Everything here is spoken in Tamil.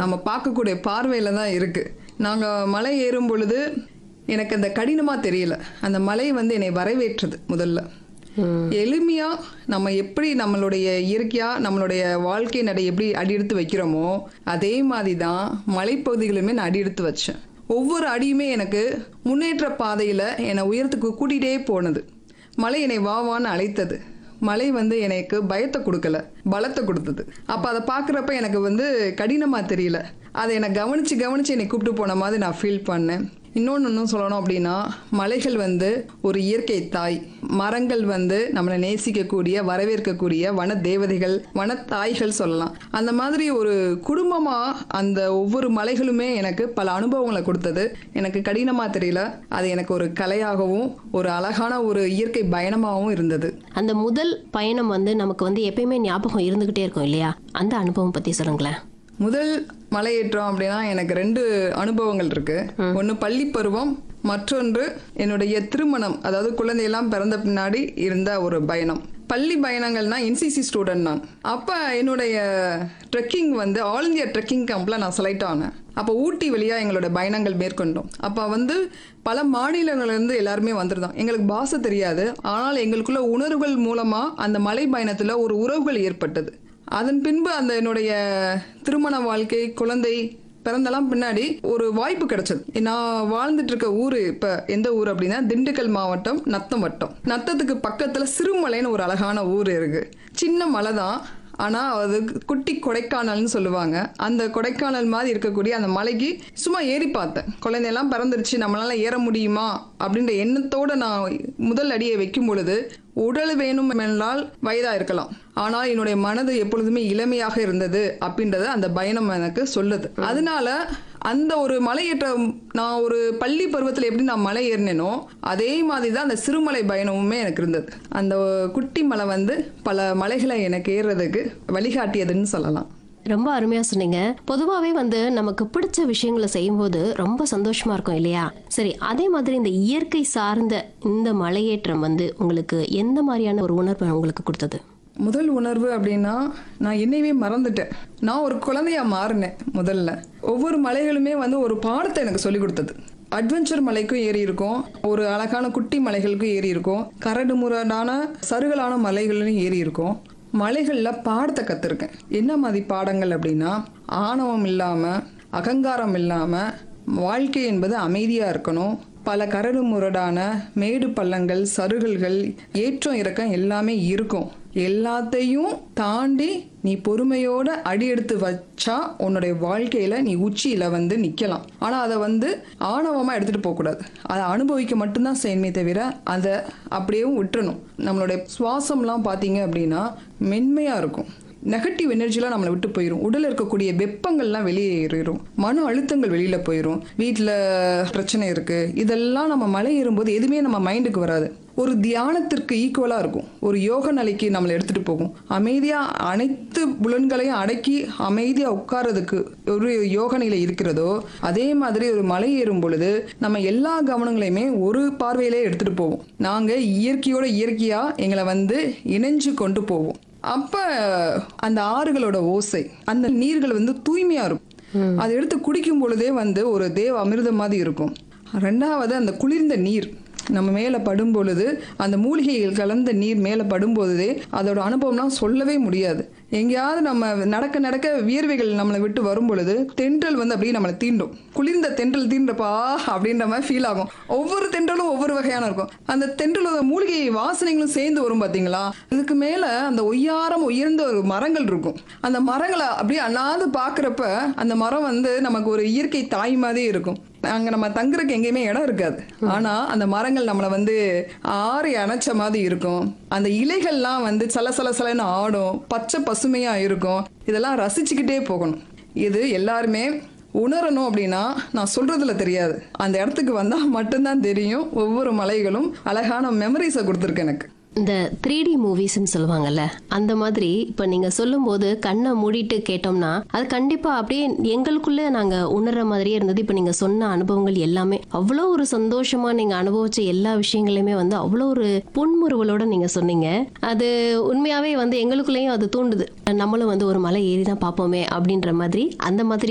நம்ம பார்க்கக்கூடிய பார்வையில தான் இருக்கு நாங்க மலை ஏறும் பொழுது எனக்கு அந்த கடினமா தெரியல அந்த மலை வந்து என்னை வரவேற்றது முதல்ல எளிமையா நம்ம எப்படி நம்மளுடைய இயற்கையா நம்மளுடைய வாழ்க்கை நடை எப்படி அடியெடுத்து வைக்கிறோமோ அதே மாதிரி தான் மலைப்பகுதிகளுமே நான் அடியெடுத்து வச்சேன் ஒவ்வொரு அடியுமே எனக்கு முன்னேற்ற பாதையில என்னை உயரத்துக்கு கூட்டிகிட்டே போனது மலை என்னை வா வான்னு அழைத்தது மலை வந்து எனக்கு பயத்தை கொடுக்கல பலத்தை கொடுத்தது அப்போ அதை பார்க்குறப்ப எனக்கு வந்து கடினமாக தெரியல அதை என்னை கவனித்து கவனித்து என்னை கூப்பிட்டு போன மாதிரி நான் ஃபீல் பண்ணேன் இன்னொன்று இன்னும் சொல்லணும் அப்படின்னா மலைகள் வந்து ஒரு இயற்கை தாய் மரங்கள் வந்து நம்மளை நேசிக்கக்கூடிய வரவேற்கக்கூடிய வன தேவதைகள் வனத்தாய்கள் சொல்லலாம் அந்த மாதிரி ஒரு குடும்பமாக அந்த ஒவ்வொரு மலைகளுமே எனக்கு பல அனுபவங்களை கொடுத்தது எனக்கு கடினமாக தெரியல அது எனக்கு ஒரு கலையாகவும் ஒரு அழகான ஒரு இயற்கை பயணமாகவும் இருந்தது அந்த முதல் பயணம் வந்து நமக்கு வந்து எப்பயுமே ஞாபகம் இருந்துகிட்டே இருக்கும் இல்லையா அந்த அனுபவம் பத்தி சொல்லுங்களேன் முதல் மலையேற்றம் அப்படின்னா எனக்கு ரெண்டு அனுபவங்கள் இருக்கு ஒன்று பள்ளி பருவம் மற்றொன்று என்னுடைய திருமணம் அதாவது குழந்தையெல்லாம் பிறந்த பின்னாடி இருந்த ஒரு பயணம் பள்ளி பயணங்கள்னா என்சிசி ஸ்டூடெண்ட் நான் அப்போ என்னுடைய ட்ரெக்கிங் வந்து ஆல் இந்தியா ட்ரெக்கிங் கேம்பில் நான் செலக்ட் ஆனேன் அப்போ ஊட்டி வழியாக எங்களோட பயணங்கள் மேற்கொண்டோம் அப்போ வந்து பல மாநிலங்கள்லேருந்து எல்லாருமே வந்திருந்தோம் எங்களுக்கு பாஷை தெரியாது ஆனால் எங்களுக்குள்ள உணர்வுகள் மூலமாக அந்த மலை பயணத்தில் ஒரு உறவுகள் ஏற்பட்டது அதன் பின்பு அந்த என்னுடைய திருமண வாழ்க்கை குழந்தை பிறந்தெல்லாம் பின்னாடி ஒரு வாய்ப்பு கிடைச்சது நான் வாழ்ந்துட்டு இருக்க ஊர் இப்ப எந்த ஊர் அப்படின்னா திண்டுக்கல் மாவட்டம் நத்தம் வட்டம் நத்தத்துக்கு பக்கத்துல சிறுமலைன்னு ஒரு அழகான ஊர் இருக்கு சின்ன மலை தான் ஆனா அது குட்டி கொடைக்கானல்னு சொல்லுவாங்க அந்த கொடைக்கானல் மாதிரி இருக்கக்கூடிய அந்த மலைக்கு சும்மா ஏறி பார்த்தேன் குழந்தையெல்லாம் பிறந்துருச்சு நம்மளால ஏற முடியுமா அப்படின்ற எண்ணத்தோட நான் முதல் அடியை வைக்கும் பொழுது உடல் வேணும் என்றால் வயதா இருக்கலாம் ஆனால் என்னுடைய மனது எப்பொழுதுமே இளமையாக இருந்தது அப்படின்றத அந்த பயணம் எனக்கு சொல்லுது அதனால அந்த ஒரு மலையேற்றம் நான் ஒரு பள்ளி பருவத்தில் எப்படி நான் மலை ஏறினேனோ அதே மாதிரி தான் அந்த சிறுமலை பயணமுமே எனக்கு இருந்தது அந்த குட்டி மலை வந்து பல மலைகளை எனக்கு ஏறுறதுக்கு வழிகாட்டியதுன்னு சொல்லலாம் ரொம்ப அருமையா சொன்னீங்க பொதுவாவே வந்து நமக்கு பிடிச்ச விஷயங்களை செய்யும்போது ரொம்ப சந்தோஷமா இருக்கும் இல்லையா சரி அதே மாதிரி இந்த இயற்கை சார்ந்த இந்த மலையேற்றம் வந்து உங்களுக்கு எந்த மாதிரியான ஒரு உணர்வை உங்களுக்கு கொடுத்தது முதல் உணர்வு அப்படின்னா நான் என்னையவே மறந்துட்டேன் நான் ஒரு குழந்தையா மாறினேன் முதல்ல ஒவ்வொரு மலைகளுமே வந்து ஒரு பாடத்தை எனக்கு சொல்லி கொடுத்தது அட்வென்ச்சர் மலைக்கும் ஏறி இருக்கும் ஒரு அழகான குட்டி மலைகளுக்கும் ஏறி இருக்கும் கரடு முரடான சருகலான மலைகள்லையும் ஏறி இருக்கும் மலைகளில் பாடத்தை கற்றுருக்கேன் என்ன மாதிரி பாடங்கள் அப்படின்னா ஆணவம் இல்லாமல் அகங்காரம் இல்லாமல் வாழ்க்கை என்பது அமைதியாக இருக்கணும் பல கரடு முரடான மேடு பள்ளங்கள் சருகல்கள் ஏற்றம் இறக்கம் எல்லாமே இருக்கும் எல்லாத்தையும் தாண்டி நீ பொறுமையோட அடி எடுத்து வச்சா உன்னுடைய வாழ்க்கையில நீ உச்சியில வந்து நிக்கலாம் ஆனா அதை வந்து ஆணவமா எடுத்துட்டு போக கூடாது அதை அனுபவிக்க மட்டும்தான் செய்யணுமே தவிர அதை அப்படியே விட்டுறணும் நம்மளுடைய சுவாசம்லாம் பார்த்தீங்க அப்படின்னா மென்மையா இருக்கும் நெகட்டிவ் எனர்ஜிலாம் நம்மளை விட்டு போயிடும் உடல்ல இருக்கக்கூடிய வெப்பங்கள்லாம் வெளியே ஏறிடும் மன அழுத்தங்கள் வெளியில போயிடும் வீட்டில் பிரச்சனை இருக்கு இதெல்லாம் நம்ம மலை ஏறும்போது எதுவுமே நம்ம மைண்டுக்கு வராது ஒரு தியானத்திற்கு ஈக்குவலா இருக்கும் ஒரு யோக நிலைக்கு நம்மளை எடுத்துட்டு போகும் அமைதியா அனைத்து புலன்களையும் அடக்கி அமைதியா உட்கார்றதுக்கு ஒரு யோக நிலை இருக்கிறதோ அதே மாதிரி ஒரு மலை ஏறும் பொழுது நம்ம எல்லா கவனங்களையுமே ஒரு பார்வையிலே எடுத்துட்டு போவோம் நாங்க இயற்கையோட இயற்கையா எங்களை வந்து இணைஞ்சு கொண்டு போவோம் அப்ப அந்த ஆறுகளோட ஓசை அந்த நீர்கள் வந்து தூய்மையா இருக்கும் அதை எடுத்து குடிக்கும் பொழுதே வந்து ஒரு தேவ அமிர்தம் மாதிரி இருக்கும் ரெண்டாவது அந்த குளிர்ந்த நீர் நம்ம மேலே படும் பொழுது அந்த மூலிகைகள் கலந்த நீர் மேலே படும்போதே அதோட அனுபவம்லாம் சொல்லவே முடியாது எங்கேயாவது நம்ம நடக்க நடக்க வியர்வைகள் நம்மளை விட்டு வரும் பொழுது தென்றல் வந்து அப்படியே நம்மளை தீண்டும் குளிர்ந்த தென்றல் தீண்டப்பா அப்படின்ற மாதிரி ஃபீல் ஆகும் ஒவ்வொரு தென்றலும் ஒவ்வொரு வகையான இருக்கும் அந்த தென்றலோட மூலிகை வாசனைகளும் சேர்ந்து வரும் பார்த்தீங்களா இதுக்கு மேலே அந்த ஒய்யாரம் உயர்ந்த ஒரு மரங்கள் இருக்கும் அந்த மரங்களை அப்படியே அண்ணாந்து பார்க்குறப்ப அந்த மரம் வந்து நமக்கு ஒரு இயற்கை தாய் மாதிரி இருக்கும் அங்க நம்ம தங்குறதுக்கு எங்கேயுமே இடம் இருக்காது ஆனா அந்த மரங்கள் நம்மளை வந்து ஆறி அணைச்ச மாதிரி இருக்கும் அந்த இலைகள்லாம் வந்து சல சல சலன்னு ஆடும் பச்சை பசுமையா இருக்கும் இதெல்லாம் ரசிச்சுக்கிட்டே போகணும் இது எல்லாருமே உணரணும் அப்படின்னா நான் சொல்றதுல தெரியாது அந்த இடத்துக்கு வந்தா மட்டும்தான் தெரியும் ஒவ்வொரு மலைகளும் அழகான மெமரிஸை கொடுத்துருக்கு எனக்கு இந்த த்ரீ டி மூவிஸ்ன்னு சொல்லுவாங்கல்ல அந்த மாதிரி இப்போ நீங்கள் சொல்லும்போது கண்ணை மூடிட்டு கேட்டோம்னா அது கண்டிப்பாக அப்படியே எங்களுக்குள்ளே நாங்கள் உணர்ற மாதிரியே இருந்தது இப்போ நீங்கள் சொன்ன அனுபவங்கள் எல்லாமே அவ்வளோ ஒரு சந்தோஷமாக நீங்கள் அனுபவிச்ச எல்லா விஷயங்களையுமே வந்து அவ்வளோ ஒரு புன்முறுவலோட நீங்கள் சொன்னீங்க அது உண்மையாகவே வந்து எங்களுக்குள்ளேயும் அது தூண்டுது நம்மளும் வந்து ஒரு மலை ஏறி தான் பார்ப்போமே அப்படின்ற மாதிரி அந்த மாதிரி